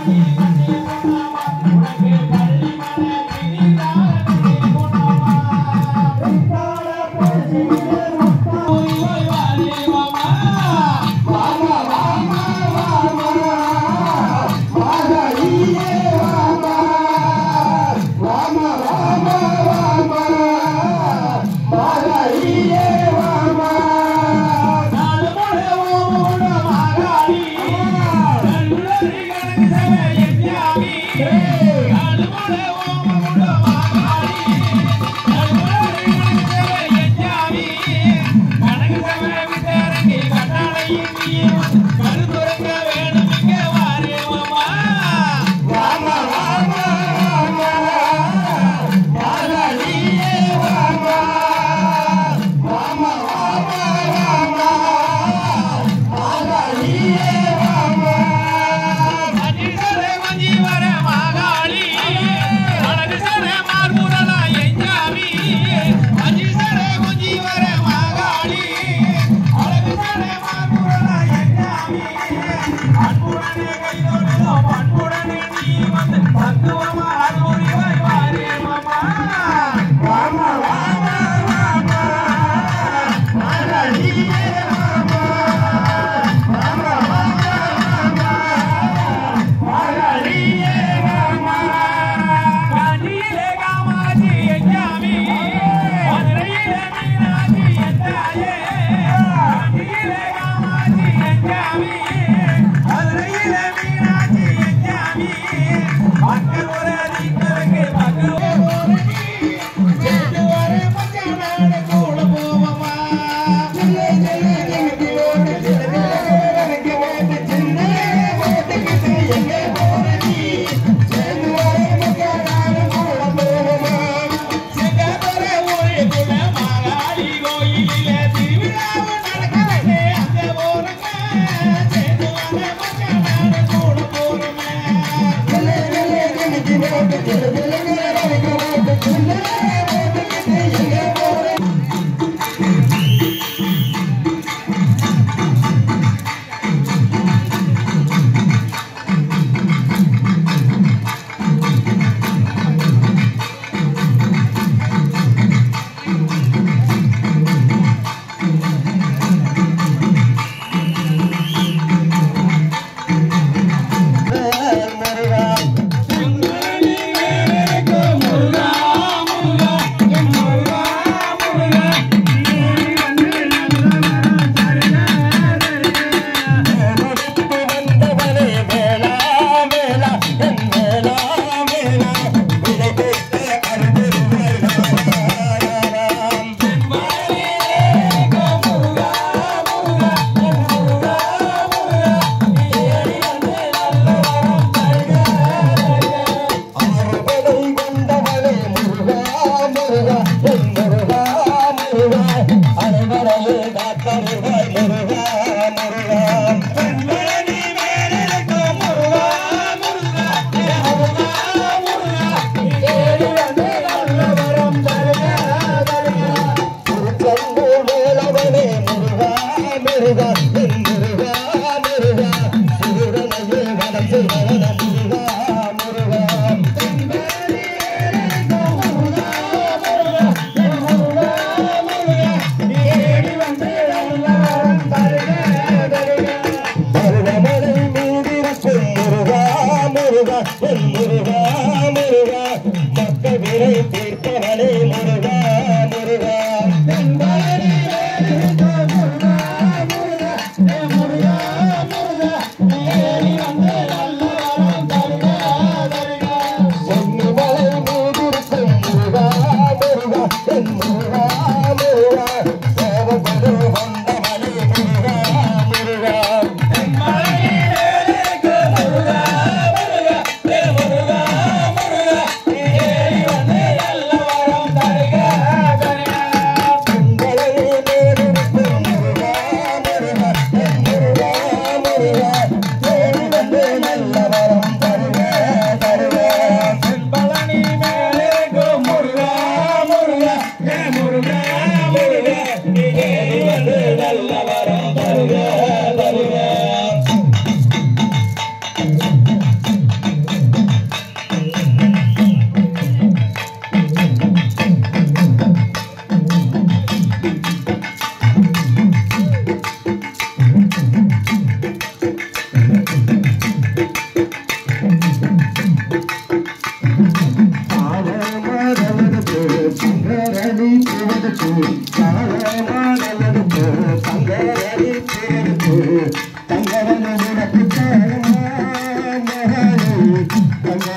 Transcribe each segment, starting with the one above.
முருகா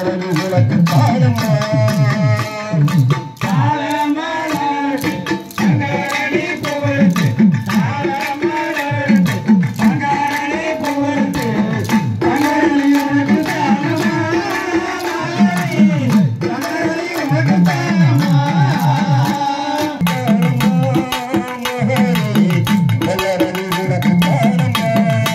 மலரு விளக்கு தானம்மா மலரு விளக்கு தானம்மா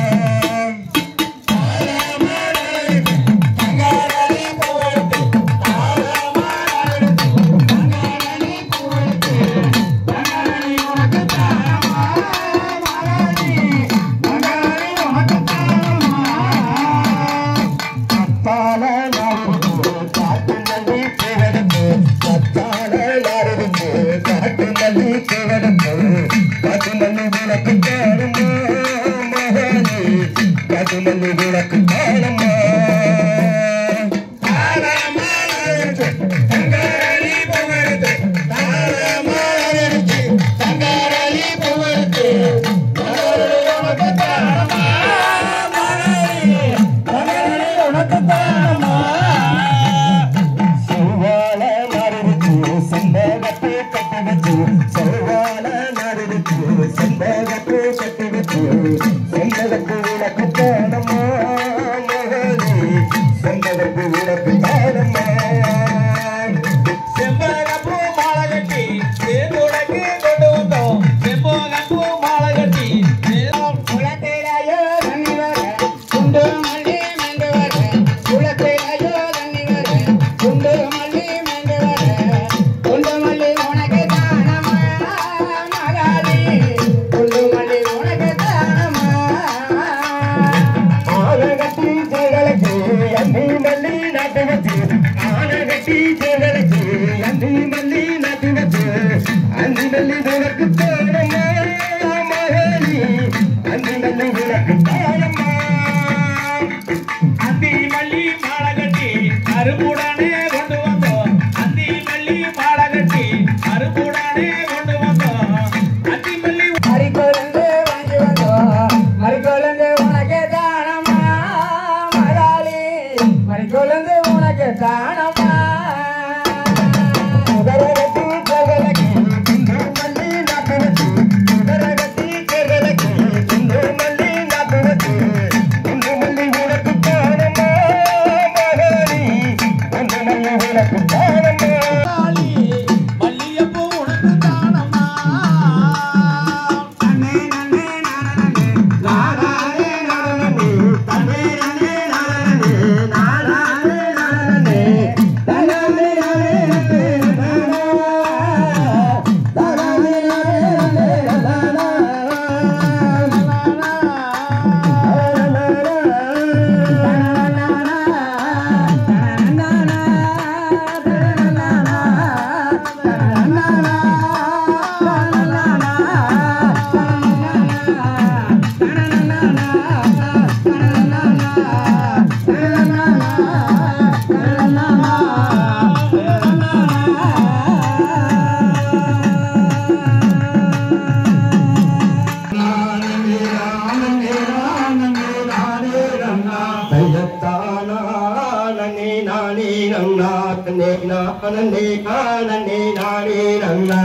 கத்தால நாடுது காட்டு நல்லி கிழடுது கத்தால நாடுது காட்டு நல்லி கிழடுது காட்டு நல்லி விளக்கு காணுமா மகனே காட்டு நல்லி விளக்கு காணுமா செவ்வாழ நறுச்சு செம்பகத்து கட்டி வச்சு செவ்வாழ நறுச்சு செம்பகத்து கட்டி வச்சு செம்பகத்து விளக்கு தானம்மா மகனே செம்பகத்து விளக்கு தானம்மா செம்பகப்பூ மாலை கட்டி தேனுடைக்கு கொண்டு வந்தோம் செம்பகப்பூ மாலை கட்டி குளத்திலேயோ தண்ணி வர குண்டு மல்லி மென்று வர குளத்திலேயோ தண்ணி வர குண்டு மல்லி மென்று வர குண்டு மல்லி உனக்கு தானமா மகாலி குண்டு மல்லி உனக்கு தானமா ஆனகட்டி ஜெகலக்கு அந்தி மல்லி நாட்டு வச்சு ஆனகட்டி ஜெகலக்கு அந்தி மல்லி நாட்டு வச்சு அந்தி மல்லி விளக்கு தானம்மா மகனே அந்தி மல்லி விளக்கு தானம்மா அந்தி மல்லி மாலை கட்டி அரும்புடனே கொண்டு வந்தோம் அந்தி மல்லி மாலை கட்டி அரும்புடனே கொண்டு வந்தோம் அந்தி மல்லி மறிக்கொழுந்து வாங்கி வந்தோம் மறிக்கொழுந்து உனக்கு தானமா மகாலி மறிக்கொழுந்து உனக்கு தானமா உதரகத்தி ஜெகலக்கு குண்டு மல்லி நாட்டு வச்சு உதரகத்தி ஜெகலக்கு குண்டு மல்லி நாட்டு வச்சு குண்டு மல்லி விளக்கு தானம்மா மகனே குண்டு மல்லி விளக்கு தானம்மா தாலி மல்லியப்பூ உனக்கு தானம்மா நன்னே நன்னே நானே நானே நானே தன்னே நன்னே நானே நானே நானே தன்னே நானே தையத்தானே நானே நன்னா தன்னே நானே காணனே நானே நன்னா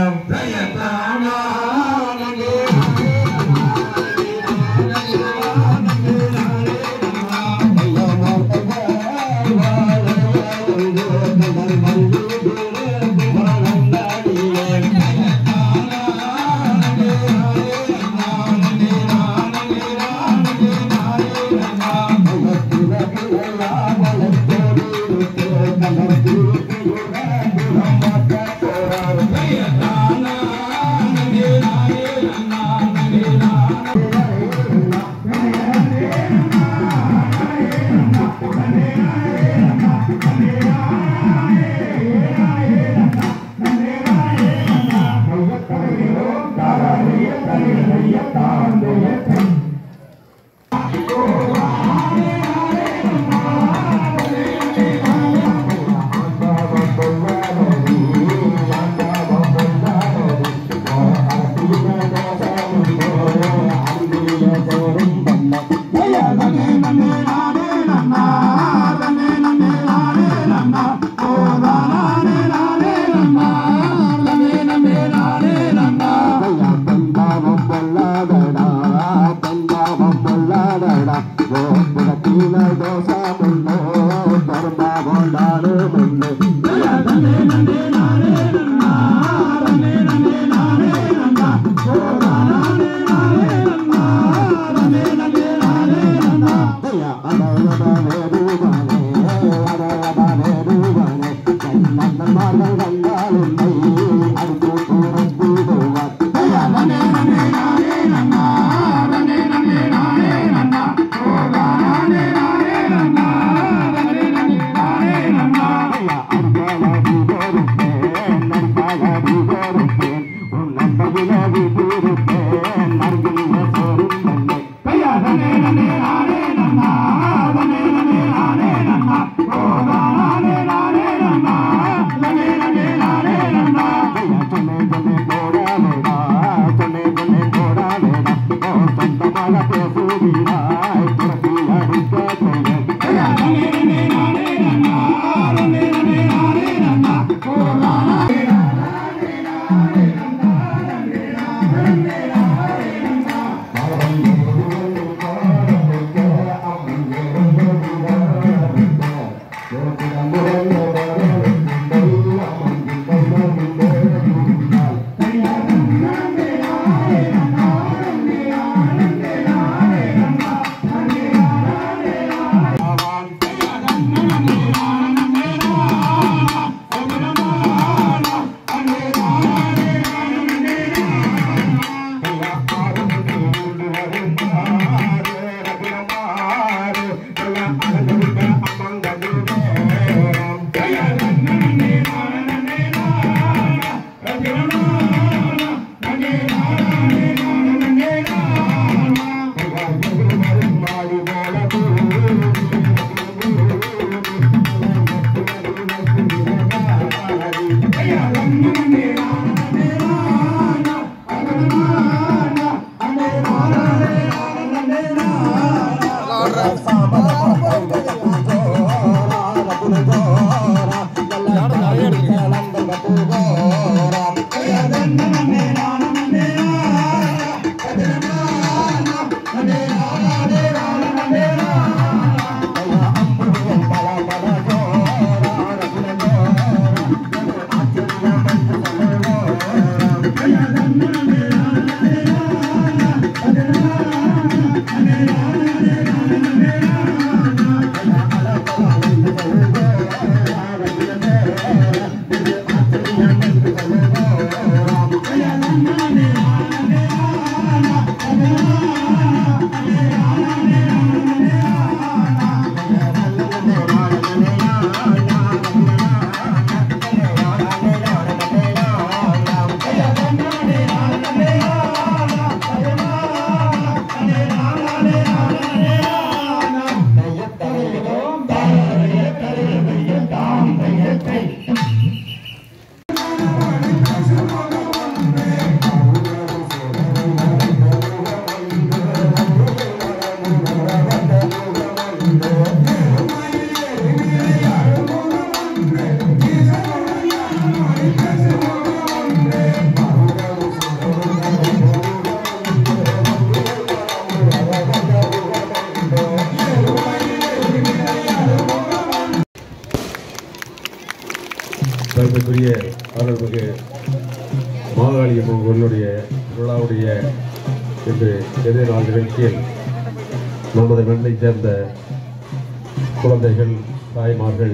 பெருமைக்குரிய அருள்மிகு மாகாளி அம்மன் கோயிலுடைய விழாவுடைய இன்று இதே நாள் நிகழ்ச்சியில் நமது மண்ணைச் சேர்ந்த குழந்தைகள் தாய்மார்கள்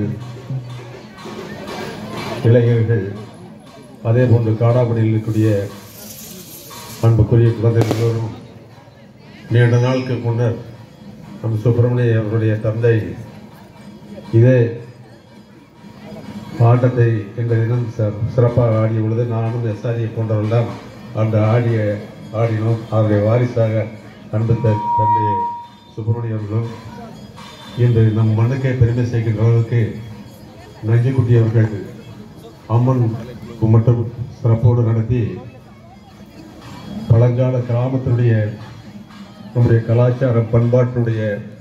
இளைஞர்கள் அதே போன்று காடாமணியில் இருக்கக்கூடிய அன்புக்குரிய குழந்தைகள் எல்லோரும் நீண்ட நாளுக்கு முன்னர் நம் சுப்பிரமணிய அவருடைய தந்தை இதே ஆட்டத்தை எங்கள் தினம் சிற- சிறப்பாக ஆடிய பொழுது நானும் எஸ்ஆரியை போன்றவர்கள்தான் அந்த ஆடிய ஆடினோம் அவருடைய வாரிசாக அன்பு த- தந்தை சுப்பிரமணிய அவர்களும் இன்று நம் மண்ணுக்கே பெருமை சேர்க்கின்ற அளவுக்கு நஞ்சிக்குட்டி அவர்கள் அம்மன் மட்டும் சிறப்போடு நடத்தி பழங்கால கிராமத்தினுடைய நம்முடைய கலாச்சார பண்பாட்டினுடைய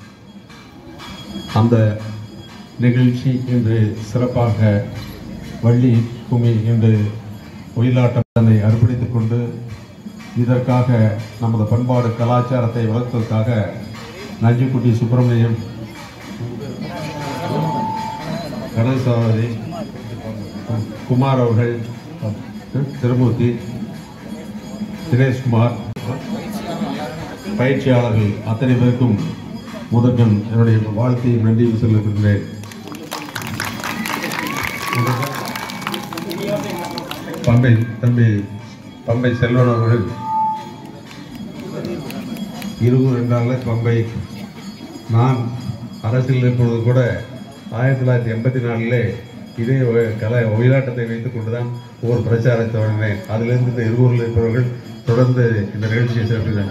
அந்த நிகழ்ச்சி இன்று சிறப்பாக வள்ளி கும்மி என்று ஒயிலாட்டம் தன்னை அர்ப்பணித்துக் கொண்டு இதற்காக நமது பண்பாடு கலாச்சாரத்தை வளர்ப்பதற்காக நஞ்சிக்குட்டி சுப்பிரமணியம் கணேசாவதி குமார் அவர்கள் திருமூர்த்தி தினேஷ்குமார் பயிற்சியாளர்கள் அத்தனை பேருக்கும் முதற்கண் என்னுடைய வாழ்த்தையும் நன்றியும் செலுத்துகின்றேன் பம்பை தம்பி பம்பை செல்வன் அவர்கள் இருபது ரெண்டால பம்பை நான் அரசியல் இருப்பது கூட ஆயிரத்தி தொள்ளாயிரத்தி எண்பத்தி நாலிலே இதே ஒ- கலை ஒயிலாட்டத்தை வைத்துக் கொண்டுதான் ஒரு பிரச்சாரத்தை தொடங்கினேன் அதிலிருந்து இந்த இருவரில் இருப்பவர்கள் தொடர்ந்து இந்த நிகழ்ச்சியை சேர்த்துதான்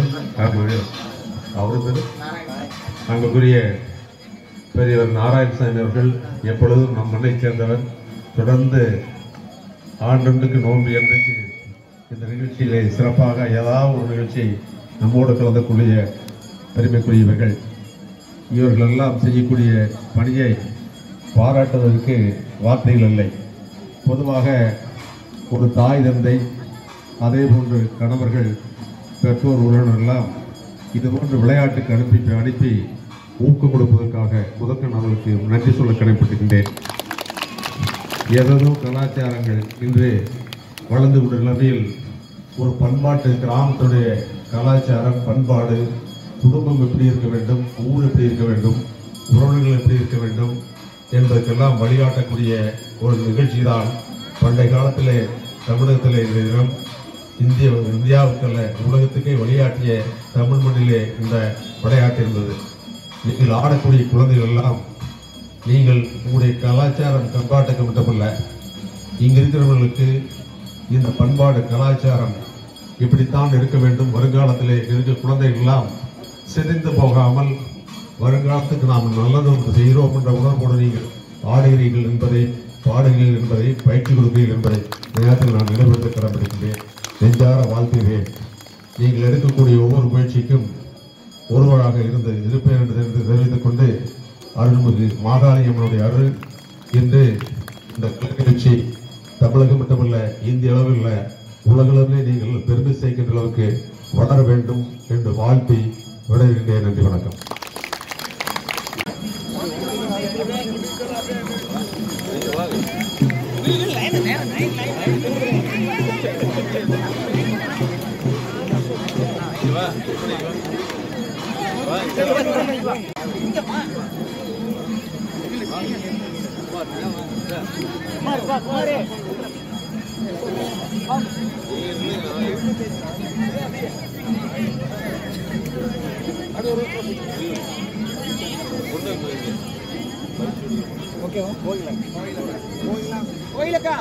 அவர் பேர் அங்குக்குரிய பெரியவர் நாராயணசாமி அவர்கள் எப்பொழுதும் நம் மண்ணைச் சேர்ந்தவர் தொடர்ந்து ஆண்டொன்றுக்கு நோன்பு என்றைக்கு இந்த நிகழ்ச்சியிலே சிறப்பாக ஏதாவது ஒரு நிகழ்ச்சியை நம்மோடு கலந்தக்கூடிய பெருமைக்குரியவர்கள் இவர்கள் எல்லாம் செய்யக்கூடிய பணியை பாராட்டுவதற்கு வார்த்தைகள் இல்லை பொதுவாக ஒரு தாய் தந்தை அதே போன்று கணவர்கள் பெற்றோர் உறவினர் எல்லாம் இது போன்ற விளையாட்டுக்கு அனுப்பி அனுப்பி ஊக்கம் கொடுப்பதற்காக முதற்கண் அவர்களுக்கு நன்றி சொல்ல கடமைப்பட்டிருக்கின்றேன் ஏதேதோ கலாச்சாரங்கள் இன்று வளர்ந்து விடும் நிலைமையில் ஒரு பண்பாட்டு கிராமத்துடைய கலாச்சாரம் பண்பாடு குடும்பம் எப்படி இருக்க வேண்டும் ஊர் எப்படி இருக்க வேண்டும் உறவினர்கள் எப்படி இருக்க வேண்டும் என்பதற்கெல்லாம் வழிகாட்டக்கூடிய ஒரு நிகழ்ச்சி தான் பண்டைய காலத்திலே தமிழகத்திலே இந்த தினம் இந்திய இந்தியாவுக்கல்ல உலகத்துக்கே வழிகாட்டிய தமிழ் மண்ணிலே இந்த விளையாட்டு இருந்தது நீங்கள் ஆடக்கூடிய குழந்தைகள் எல்லாம் நீங்கள் உங்களுடைய கலாச்சாரம் பண்பாட்டுக்கு மட்டுமல்ல இங்க இருக்கிறவர்களுக்கு இந்த பண்பாடு கலாச்சாரம் இப்படித்தான் இருக்க வேண்டும் வருங்காலத்திலே இருக்க குழந்தைகள் எல்லாம் சிதைந்து போகாமல் வருங்காலத்துக்கு நாம் நல்லது ஒன்று செய்கிறோம் என்ற உணர்வோடு நீங்கள் ஆடுகிறீர்கள் என்பதை பாடுகிறீர்கள் என்பதை பயிற்சி கொடுக்கிறீர்கள் என்பதை இந்த நேரத்தில் நான் நினைவுபடுத்த கடமைப்படுகின்றேன் நெஞ்சார வாழ்த்துகிறேன் நீங்கள் எடுக்கக்கூடிய ஒவ்வொரு முயற்சிக்கும் ஒருவராக இருந்து இருப்பேன் என்று தெரிந்து தெரிவித்துக் கொண்டு அருள்மிகு மாகாளியம்மனுடைய அருள் இன்று இந்த கலை நிகழ்ச்சி தமிழகம் மட்டுமல்ல இந்திய அளவில் உலகளவிலே நீங்கள் பெருமை சேர்க்கின்ற அளவுக்கு வளர வேண்டும் என்று வாழ்த்தி விடைகின்றேன் நன்றி வணக்கம் கோயிலக்கா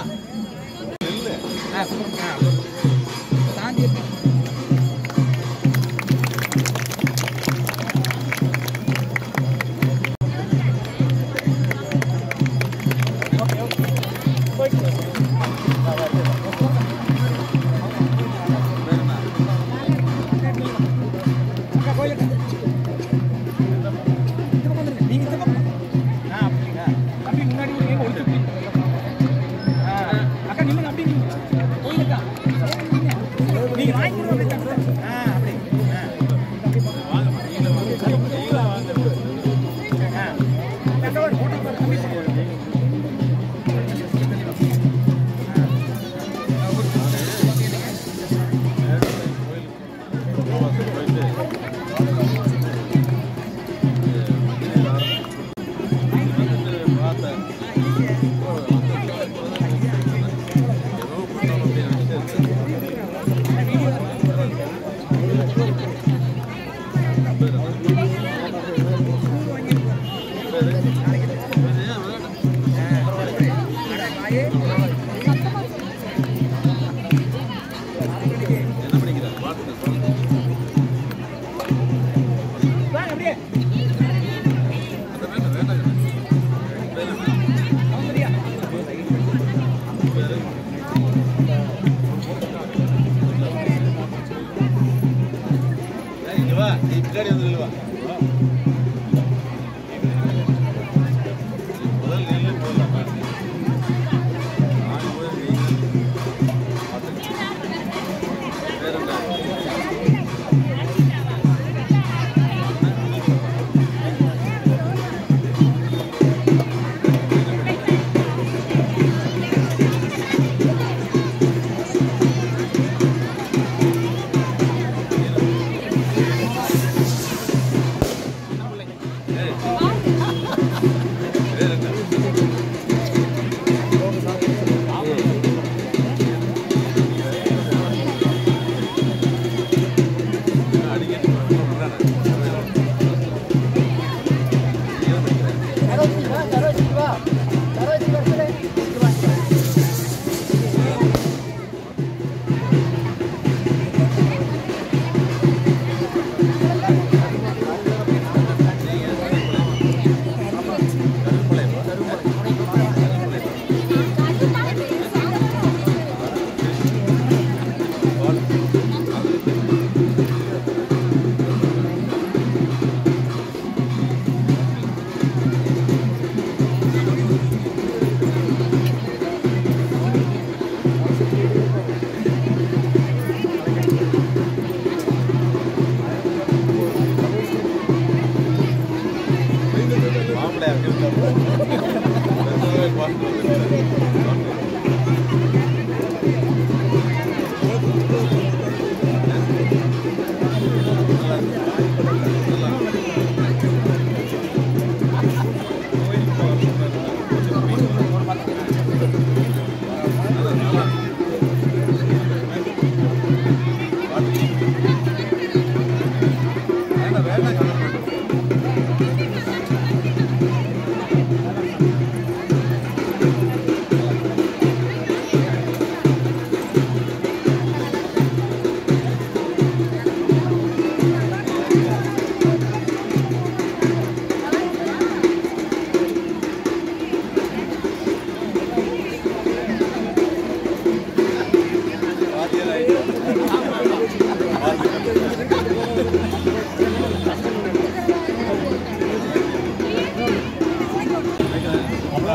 ஆ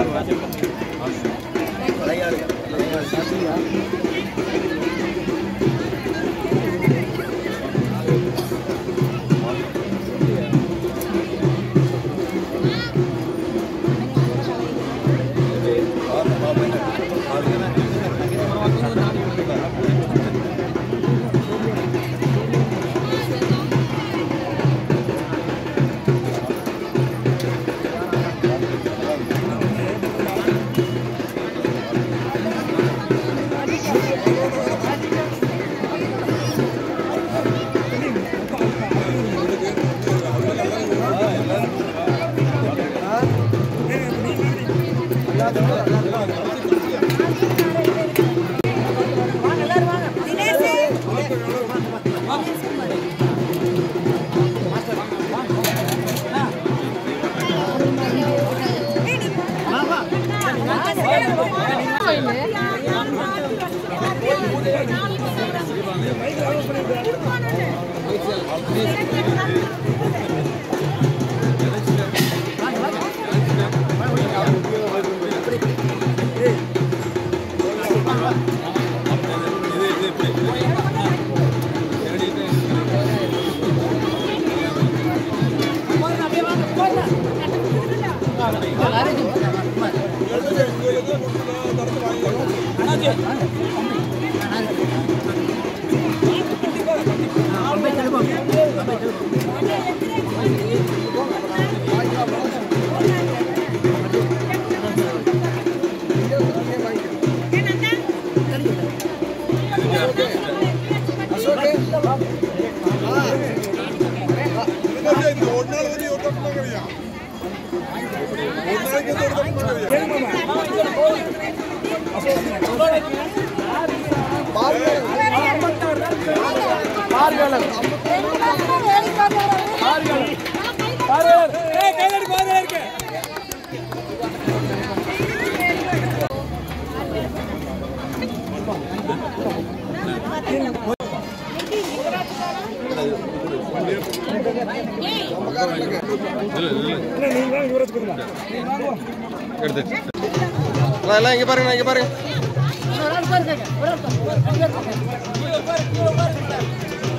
எல்லாம் இங்க பாருங்க இங்க பாருங்க